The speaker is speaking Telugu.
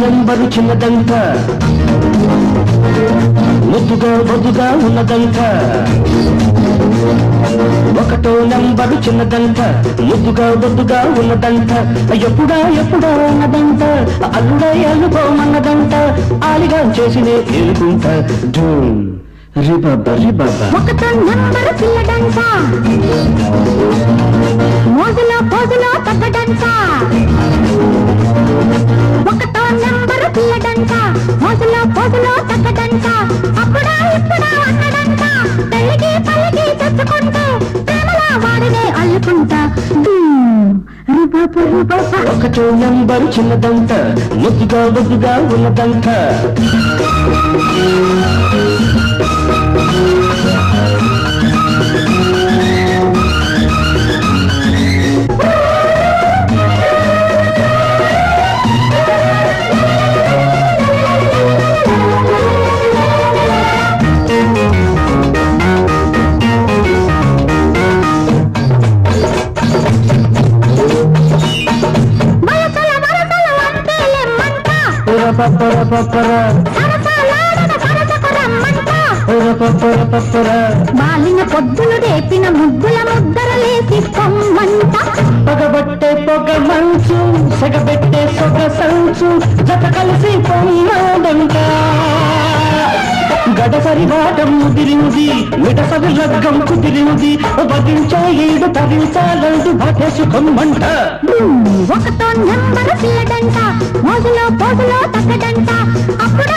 నెంబరు చిన్నదంట ముద్దుగా బొద్దుగా ఉన్నదంట ఒకటో నెంబరు చిన్నదంట ముద్దుగా బొద్దుగా ఉన్నదంట ఎప్పుడా ఎప్పుడా ఉన్నదంట అల్లుడా అల్లుకోమన్నదంట ఆలిగా చేసినే ఎలుకుంటా ధూమ్ రిబబ్బ రిబబ్బ ఒకటో నెంబరు పిల్లడంట మోజులో పోజులో తగ్గడంట ఒకటో నెంబరు పిల్లడంట మోజులో పోజులో తగ్గడంట అప్పుడా ఇప్పుడా అన్నడంట పెళ్ళికి పల్లికి తెచ్చుకుంటూ ప్రేమలా వాడినే అల్లుకుంటా ధూమ్, రిబబ్బ రిబబ్బ. ఒకటో నెంబరు చిన్నదంట ముద్దుగా బొద్దుగా ఉన్నదంట వయసుల వరసల వంతేలెమ్మంట పరపరపర సరసాలాడన సరసకు రమ్మంట పరపరపర బాలిన పొద్దులు రేపిన ముద్దుల ముద్దరలేసి పొమ్మంట పగబట్టే పొగ మంచు సగబెట్టే సొగ సంచు జత కలిసి పొమ్మాడంట గడసరి వాటం ముదిరింది మిడసరి లగ్గం కుదిరింది వదించా ఈడు తరించాలందు భటే సుఖమ్మంట ఒకటో నెంబరు పిల్లడంట మోజులో పోజులో తగ్గడంట అప్పుడు